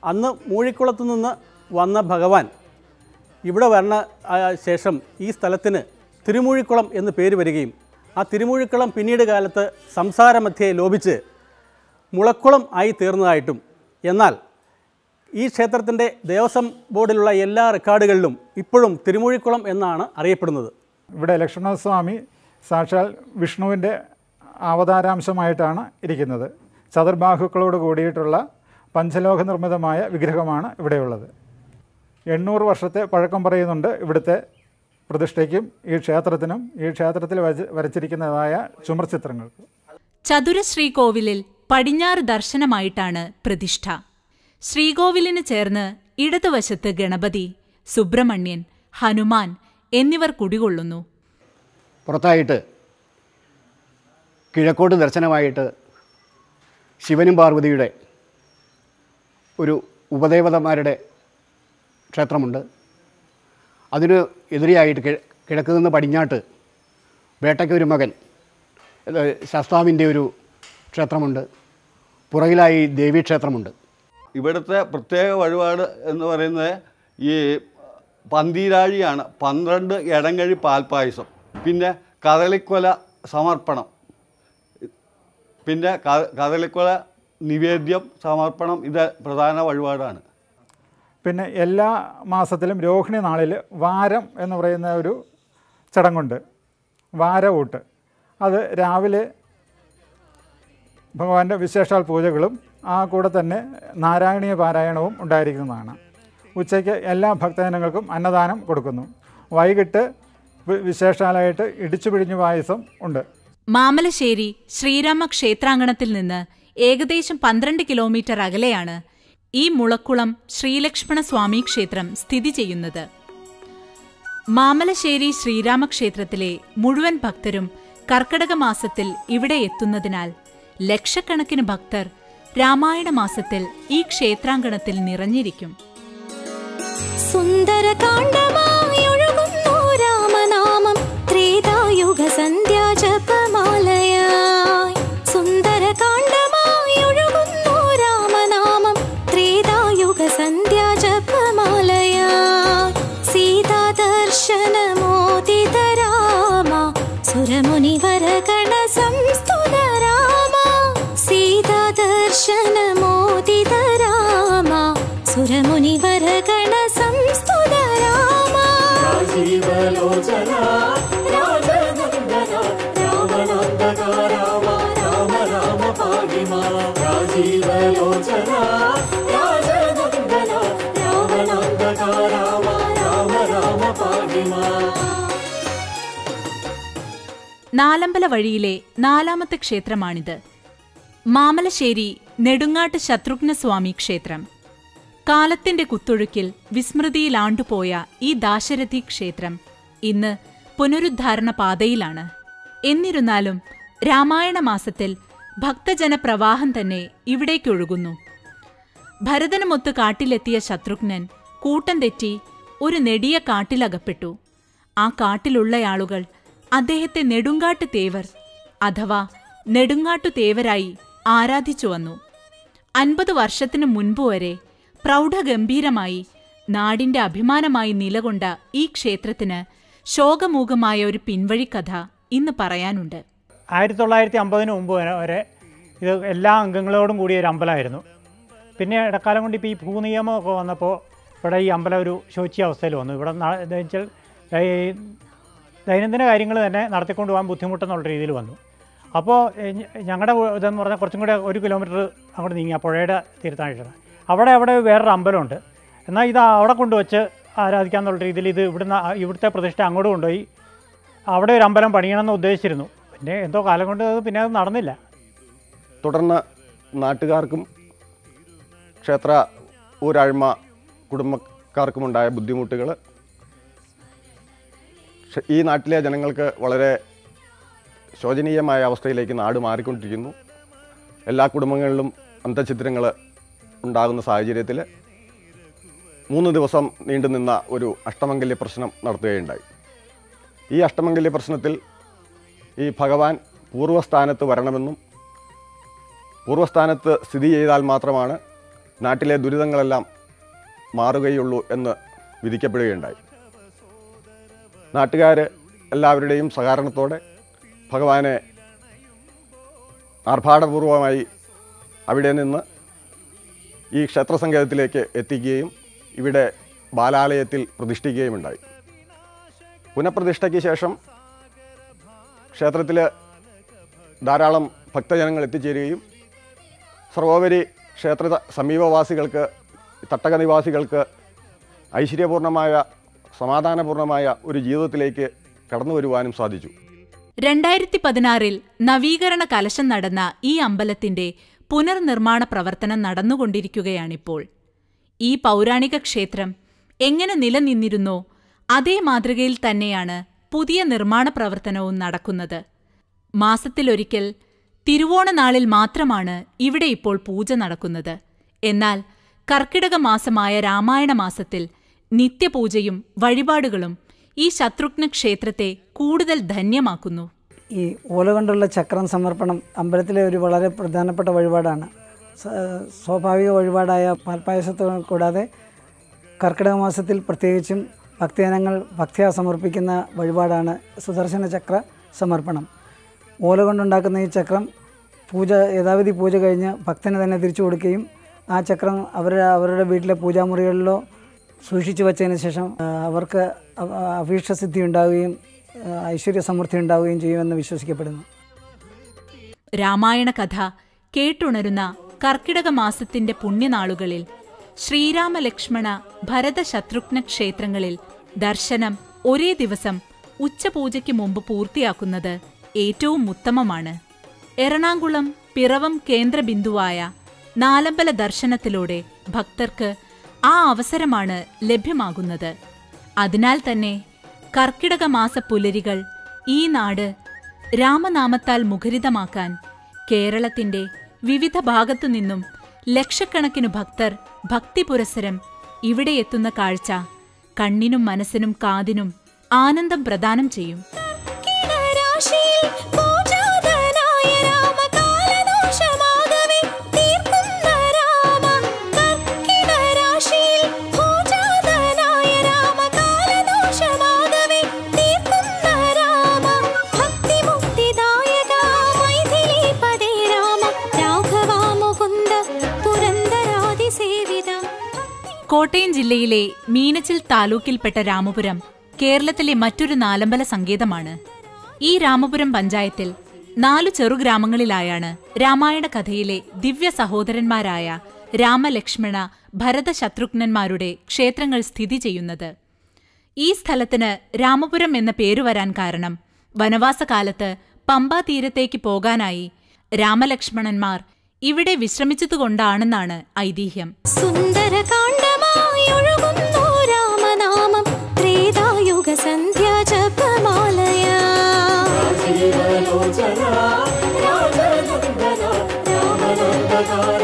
അന്ന് മൂഴിക്കുളത്തു നിന്ന് വന്ന ഭഗവാൻ ഇവിടെ വരണ ആ, ശേഷം ഈ സ്ഥലത്തിന് തിരുമൂഴിക്കുളം എന്ന് പേര് വരികയും ആ തിരുമൂഴിക്കുളം പിന്നീട് കാലത്ത് സംസാരമധ്യേ ലോപിച്ച് മുളക്കുളം ആയി തീർന്നതായിട്ടും എന്നാൽ ഈ ക്ഷേത്രത്തിൻ്റെ ദേവസ്വം ബോർഡിലുള്ള എല്ലാ റെക്കോർഡുകളിലും ഇപ്പോഴും തിരുമൂഴിക്കുളം എന്നാണ് അറിയപ്പെടുന്നത് ഇവിടെ ലക്ഷ്മണസ്വാമി സാക്ഷാൽ വിഷ്ണുവിൻ്റെ അവതാരാംശമായിട്ടാണ് ഇരിക്കുന്നത് ചതുർബാഹുക്കളോട് കൂടിയിട്ടുള്ള പഞ്ചലോക നിർമ്മിതമായ വിഗ്രഹമാണ് ഇവിടെയുള്ളത് എണ്ണൂറ് വർഷത്തെ പഴക്കം പറയുന്നുണ്ട് ഇവിടുത്തെ പ്രതിഷ്ഠയ്ക്കും ഈ ക്ഷേത്രത്തിനും ഈ ക്ഷേത്രത്തിൽ വരച്ച് വരച്ചിരിക്കുന്നതായ ചുമർ ചിത്രങ്ങൾക്ക് ചതുരശ്രീകോവിലിൽ പടിഞ്ഞാറ് ദർശനമായിട്ടാണ് പ്രതിഷ്ഠ ശ്രീകോവിലിന് ചേർന്ന് ഇടതുവശത്ത് ഗണപതി സുബ്രഹ്മണ്യൻ ഹനുമാൻ എന്നിവർ കുടികൊള്ളുന്നു പുറത്തായിട്ട് കിഴക്കോട്ട് ദർശനമായിട്ട് ശിവനും പാർവതിയുടെ ഒരു ഉപദേവതമാരുടെ ക്ഷേത്രമുണ്ട് അതിന് എതിരെയായിട്ട് കിഴ കിഴക്ക് നിന്ന് പടിഞ്ഞാട്ട് വേട്ടയ്ക്കൊരു മകൻ ഇത് ശാസ്താവിൻ്റെ ഒരു ക്ഷേത്രമുണ്ട് പുറകിലായി ദേവീക്ഷേത്രമുണ്ട് ഇവിടുത്തെ പ്രത്യേക വഴിപാട് എന്ന് പറയുന്നത് ഈ പന്തീരാഴിയാണ് പന്ത്രണ്ട് ഇടങ്ങഴി പാൽപ്പായസം പിന്നെ കദളിക്കൊല സമർപ്പണം പിന്നെ ക- കദളിക്കൊല നിവേദ്യം സമർപ്പണം ഇത് പ്രധാന വഴിപാടാണ് പിന്നെ എല്ലാ മാസത്തിലും രോഹിണി നാളിൽ വാരം എന്ന് പറയുന്ന ഒരു ചടങ്ങുണ്ട് വാരവൂട്ട് അത് രാവിലെ ഭഗവാന്റെ വിശേഷാൽ പൂജകളും ആ കൂടെ തന്നെ നാരായണീയ പാരായണവും ഉണ്ടായിരിക്കുന്നതാണ് ഉച്ചയ്ക്ക് എല്ലാ ഭക്തജനങ്ങൾക്കും അന്നദാനം കൊടുക്കുന്നു വൈകിട്ട് വി- വിശേഷാലായിട്ട് ഇടിച്ചു പിഴിഞ്ഞു പായസം ഉണ്ട് മാമലശ്ശേരി ശ്രീരാമ ക്ഷേത്രാങ്കണത്തിൽ നിന്ന് ഏകദേശം പന്ത്രണ്ട് കിലോമീറ്റർ അകലെയാണ് ഈ മുളക്കുളം ശ്രീലക്ഷ്മണ സ്വാമി ക്ഷേത്രം സ്ഥിതി ചെയ്യുന്നത് മാമലശ്ശേരി ശ്രീരാമക്ഷേത്രത്തിലെ മുഴുവൻ ഭക്തരും കർക്കടക മാസത്തിൽ ഇവിടെ എത്തുന്നതിനാൽ ലക്ഷക്കണക്കിന് ഭക്തർ രാമായണ മാസത്തിൽ ഈ ക്ഷേത്രാങ്കണത്തിൽ നിറഞ്ഞിരിക്കും സുന്ദരകാണ്ഡമായൊഴുകുന്നു രാമനാമം ത്രേതായുഗ സന്ധ്യാ ജപമാലയായി സുന്ദരകാണ്ഡമായൊഴുകുന്നു രാമനാമം ത്രേതായുഗ സന്ധ്യാ ജപമാലയായി സീതാ ദർശനമോദിത രാമ സുരമുനിവര ഗണ സംസ്തുത രാമ സീതാ ദർശനമോദിത രാമ സുരമുനിവര ഗണ സംസ്തുത രാമ നാലമ്പല വഴിയിലെ നാലാമത്തെ ക്ഷേത്രമാണിത് മാമലശ്ശേരി നെടുങ്ങാട്ട് ശത്രുഘ്നസ്വാമി ക്ഷേത്രം കാലത്തിന്റെ കുത്തൊഴുക്കിൽ വിസ്മൃതിയിലാണ്ടുപോയ ഈ ദാശരഥി ക്ഷേത്രം ഇന്ന് പുനരുദ്ധാരണ പാതയിലാണ് എന്നിരുന്നാലും രാമായണ മാസത്തിൽ ഭക്തജന പ്രവാഹം തന്നെ ഇവിടേക്കൊഴുകുന്നു ഭരതനുമൊത്ത് കാട്ടിലെത്തിയ ശത്രുഘ്നൻ കൂട്ടം തെറ്റി ഒരു നെടിയ കാട്ടിലകപ്പെട്ടു ആ കാട്ടിലുള്ളയാളുകൾ അദ്ദേഹത്തെ നെടുങ്കാട്ട് തേവർ അഥവാ നെടുങ്ങാട്ടു തേവരായി ആരാധിച്ചു വന്നു അൻപത് വർഷത്തിനു മുൻപ് വരെ പ്രൗഢഗംഭീരമായി നാടിന്റെ അഭിമാനമായി നിലകൊണ്ട ഈ ക്ഷേത്രത്തിന് ശോകമൂകമായ ഒരു പിൻവഴിക്കഥ ഇന്ന് പറയാനുണ്ട് ആയിരത്തി തൊള്ളായിരത്തി അമ്പതിന് മുമ്പ് വരെ- വരെ ഇത് എല്ലാ അംഗങ്ങളോടും കൂടിയ ഒരു അമ്പലമായിരുന്നു പിന്നെ ഇടക്കാലം കൊണ്ട് ഇപ്പോൾ ഈ ഭൂനിയമമൊക്കെ വന്നപ്പോൾ ഇവിടെ ഈ അമ്പലം ഒരു ശോച്യാവസ്ഥയിൽ വന്നു ഇവിടെ ന- എന്താ വെച്ചാൽ ഈ ദൈനംദിന കാര്യങ്ങൾ തന്നെ നടത്തിക്കൊണ്ട് പോകാൻ ബുദ്ധിമുട്ടെന്നുള്ള രീതിയിൽ വന്നു അപ്പോൾ ഞങ്ങളുടെ ഇതെന്ന് പറഞ്ഞാൽ കുറച്ചും കൂടെ ഒരു കിലോമീറ്റർ അങ്ങോട്ട് നീങ്ങി ആ പുഴയുടെ തീരത്തായിട്ടാണ് അവിടെ അവിടെ വേറൊരു അമ്പലമുണ്ട് എന്നാൽ ഇത് അവിടെ കൊണ്ടുവച്ച് ആരാധിക്കാന്നുള്ള രീതിയിൽ ഇത് ഇവിടുന്ന് ആ- ഇവിടുത്തെ പ്രതിഷ്ഠ അങ്ങോട്ട് കൊണ്ടുപോയി അവിടെ ഒരു അമ്പലം പണിയണമെന്ന് ഉദ്ദേശിച്ചിരുന്നു പിന്നെ എന്തോ കാലം കൊണ്ട് അത് പിന്നെ അത് നടന്നില്ല തുടർന്ന് നാട്ടുകാർക്കും ക്ഷേത്ര ഊരാഴ്മ കുടുംബക്കാർക്കുമുണ്ടായ ബുദ്ധിമുട്ടുകൾ ഈ നാട്ടിലെ ജനങ്ങൾക്ക് വളരെ ശോചനീയമായ അവസ്ഥയിലേക്ക് നാട് മാറിക്കൊണ്ടിരിക്കുന്നു എല്ലാ കുടുംബങ്ങളിലും അന്തഛിദ്രങ്ങൾ ഉണ്ടാകുന്ന സാഹചര്യത്തിൽ മൂന്ന് ദിവസം നീണ്ടുനിന്ന ഒരു അഷ്ടമംഗല്യ പ്രശ്നം നടത്തുകയുണ്ടായി ഈ അഷ്ടമംഗല്യ പ്രശ്നത്തിൽ ഈ ഭഗവാൻ പൂർവ്വസ്ഥാനത്ത് വരണമെന്നും പൂർവ്വസ്ഥാനത്ത് സ്ഥിതി ചെയ്താൽ മാത്രമാണ് നാട്ടിലെ ദുരിതങ്ങളെല്ലാം മാറുകയുള്ളൂ എന്ന് വിധിക്കപ്പെടുകയുണ്ടായി നാട്ടുകാർ എല്ലാവരുടെയും സഹകരണത്തോടെ ഭഗവാനെ ആർഭാടപൂർവമായി അവിടെ നിന്ന് ഈ ക്ഷേത്രസങ്കേതത്തിലേക്ക് എത്തിക്കുകയും ഇവിടെ ബാലാലയത്തിൽ പ്രതിഷ്ഠിക്കുകയുമുണ്ടായി പുനഃപ്രതിഷ്ഠയ്ക്ക് ശേഷം ക്ഷേത്രത്തിൽ ധാരാളം ഭക്തജനങ്ങൾ എത്തിച്ചേരുകയും സർവോപരി ക്ഷേത്ര സമീപവാസികൾക്ക് തട്ടക നിവാസികൾക്ക് ഐശ്വര്യപൂർണമായ സമാധാനപൂർണമായ ഒരു ജീവിതത്തിലേക്ക് കടന്നു വരുവാനും സാധിച്ചു രണ്ടായിരത്തി പതിനാറിൽ നവീകരണ കലശം നടന്ന ഈ അമ്പലത്തിന്റെ പുനർനിർമ്മാണ പ്രവർത്തനം നടന്നുകൊണ്ടിരിക്കുകയാണിപ്പോൾ ഈ പൗരാണിക ക്ഷേത്രം എങ്ങനെ നിലനിന്നിരുന്നോ അതേ മാതൃകയിൽ തന്നെയാണ് പുതിയ നിർമ്മാണ പ്രവർത്തനവും നടക്കുന്നത് മാസത്തിലൊരിക്കൽ തിരുവോണ നാളിൽ മാത്രമാണ് ഇവിടെ ഇപ്പോൾ പൂജ നടക്കുന്നത് എന്നാൽ കർക്കിടക മാസമായ രാമായണ മാസത്തിൽ നിത്യപൂജയും വഴിപാടുകളും ഈ ശത്രുഘ്ന ക്ഷേത്രത്തെ കൂടുതൽ ധന്യമാക്കുന്നു ഈ ഓല കൊണ്ടുള്ള ചക്രം സമർപ്പണം അമ്പലത്തിലെ ഒരു വളരെ പ്രധാനപ്പെട്ട വഴിപാടാണ് സ- സ്വാഭാവിക വഴിപാടായ പാൽപ്പായസത്തെ കൂടാതെ കർക്കിടക മാസത്തിൽ പ്രത്യേകിച്ചും ഭക്തജനങ്ങൾ ഭക്തിയാ സമർപ്പിക്കുന്ന വഴിപാടാണ് സുദർശന ചക്ര സമർപ്പണം ഓല കൊണ്ടുണ്ടാക്കുന്ന ഈ ചക്രം പൂജ യഥാവിധി പൂജ കഴിഞ്ഞ് ഭക്തന് തന്നെ തിരിച്ചു കൊടുക്കുകയും ആ ചക്രം അവരുടെ അവരുടെ വീട്ടിലെ പൂജാമുറികളിലോ സൂക്ഷിച്ചു വച്ചതിന് ശേഷം ആ, അവർക്ക് അ- അഭീഷ്ടസിദ്ധി ഉണ്ടാവുകയും ആ, ഐശ്വര്യ സമൃദ്ധി ഉണ്ടാവുകയും ചെയ്യുമെന്ന് വിശ്വസിക്കപ്പെടുന്നു രാമായണ കഥ കേട്ടുണരുന്ന കർക്കിടക മാസത്തിന്റെ പുണ്യനാളുകളിൽ ശ്രീരാമലക്ഷ്മണ ഭരത ശത്രുഘ്ന ക്ഷേത്രങ്ങളിൽ ദർശനം ഒരേ ദിവസം ഉച്ചപൂജയ്ക്ക് മുമ്പ് പൂർത്തിയാക്കുന്നത് ഏറ്റവും ഉത്തമമാണ് എറണാകുളം പിറവം കേന്ദ്രബിന്ദുവായ നാലമ്പല ദർശനത്തിലൂടെ ഭക്തർക്ക് ആ അവസരമാണ് ലഭ്യമാകുന്നത് അതിനാൽ തന്നെ കർക്കിടക മാസ പുലരികൾ ഈ നാട് രാമനാമത്താൽ മുഖരിതമാക്കാൻ കേരളത്തിന്റെ വിവിധ ഭാഗത്തു നിന്നും ലക്ഷക്കണക്കിനു ഭക്തർ ഭക്തിപുരസരം ഇവിടെ എത്തുന്ന കാഴ്ച കണ്ണിനും മനസ്സിനും കാതിനും ആനന്ദം പ്രദാനം ചെയ്യും കിടരാശിയിൽ പൂജാതനായ രാമ കാലദോഷമാകവേ തീർക്കുന്ന രാമ കർക്കിടരാശിയിൽ പൂജാതനായ രാമ കാലദോഷമാകവേ തീർക്കുന്ന രാമ ഭക്തിമുക്തിദായക മൈഥിലീപദേ രാമ രാഘവാ മുകുന്ദ പുരന്ദരാതിസേവിതം കോട്ടയം ജില്ലയിലെ മീനച്ചിൽ താലൂക്കിൽപ്പെട്ട രാമപുരം കേരളത്തിലെ മറ്റൊരു നാലമ്പല സങ്കേതമാണ് ഈ രാമപുരം പഞ്ചായത്തിൽ നാലു ചെറുഗ്രാമങ്ങളിലായാണ് രാമായണ കഥയിലെ ദിവ്യ സഹോദരന്മാരായ രാമലക്ഷ്മണ ഭരത ശത്രുഘ്നന്മാരുടെ ക്ഷേത്രങ്ങൾ സ്ഥിതി ചെയ്യുന്നത് ഈ സ്ഥലത്തിന് രാമപുരം എന്ന പേരു വരാൻ കാരണം വനവാസകാലത്ത് പമ്പാ തീരത്തേക്ക് പോകാനായി രാമലക്ഷ്മണന്മാർ ഇവിടെ വിശ്രമിച്ചതുകൊണ്ടാണെന്നാണ് ഐതിഹ്യം സുന്ദരകാണ്ഡമായി ഒഴുകുന്നു രാമനാമം ത്രേതായുഗ സന്ധ്യാ ജപമാലയ രാമനന്ദന രാമനന്ദന